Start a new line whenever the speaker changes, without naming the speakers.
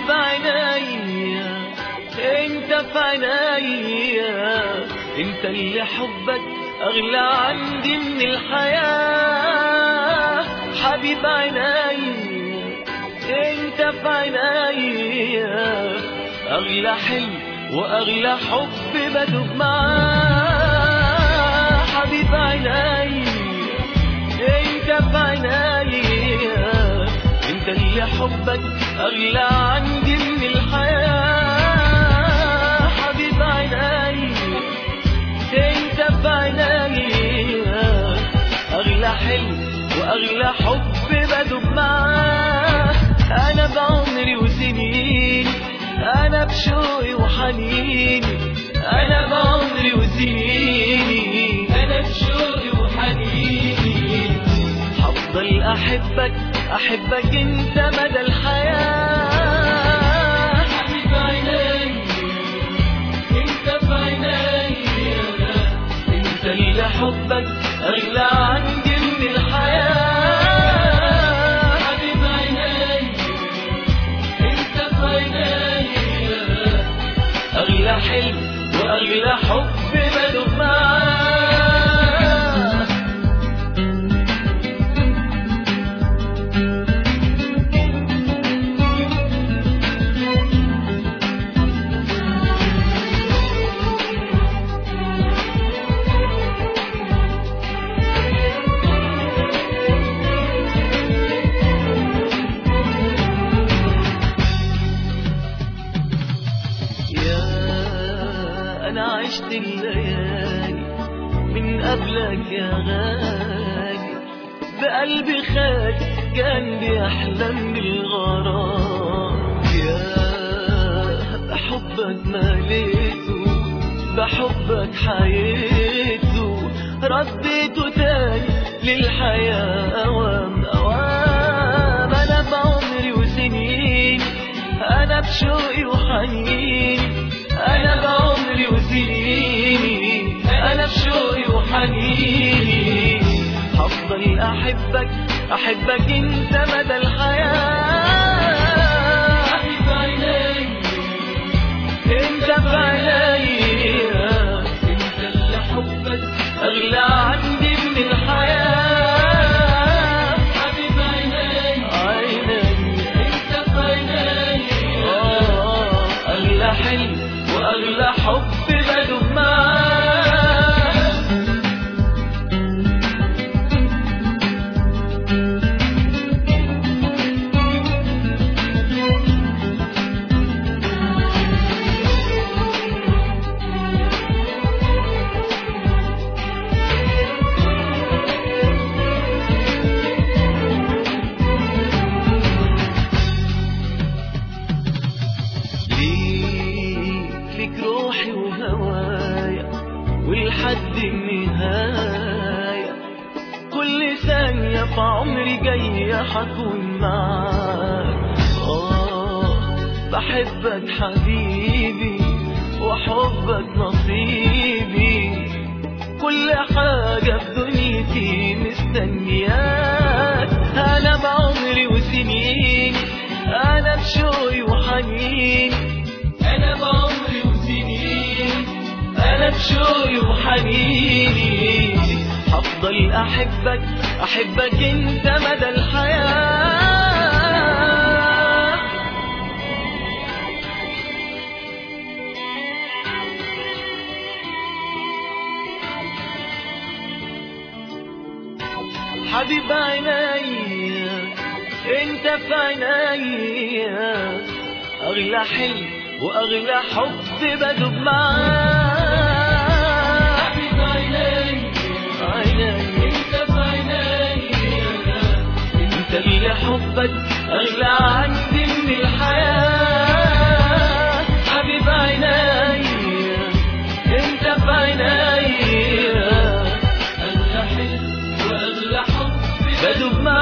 حبيب عينيا انت في عينيا انت اللي حبك اغلى عندي من الحياة حبيب عينيا انت في عينيا اغلى حلم واغلى حب بدوب معاه حبيب عينيا انت في عينيا انت اللي حبك اغلى عندي من الحياة حبيب عينيا انت في عينيا اغلى حلم واغلى حب بدوب معاه انا بعمري وسنين انا بشوقي وحنيني انا بعمري وسنيني انا بشوقي وحنيني هفضل احبك احبك انت مدى الحياة حبيب عيني انت في عيني انت اللي حبك اغلى عندي من الحياة حبيب عيني انت في عيني اغلى حلم واغلى حب بدوب معاه يا أنا عشت الليالي من قبلك يا غالي بقلبي خالي كان بيحلم بالغرام يا بحبك مليته بحبك حياته رديته تاني للحياة أوام أوام أنا بعمري وسنين أنا بشوقي وحنين أنا بعمري وسنيني أنا بشوقي وحنيني هفضل أحبك أحبك أنت مدى الحياة حبيب عيني أنت في عينيا أنت اللي حبك أغلى عندي من الحياة حبيب عيني عيني أنت في عيني آه أغلى حلم وأغلى حب بدوب معاه ليك فيك روحي وهوايا ولحد النهاية كل ثانية في عمري جاية حكون معاك آه بحبك حبيبي وحبك نصيبي كل حاجة في دنيتي مستنياك أنا بعمري وسنيني أنا بشوقي وحنيني أنا بعمري وسنيني أنا بشوقي وحنيني هفضل أحبك أحبك أنت مدى الحياة حبيب عينيا انت في عينيا اغلى حلم واغلى حب بدوب معاه حبيب عينيا عينيا انت في عينيا انت اللي حبك اغلى عندي من الحياة حبيب عينيا انت في عينيا اغلى حلم واغلى حب بدوب معاه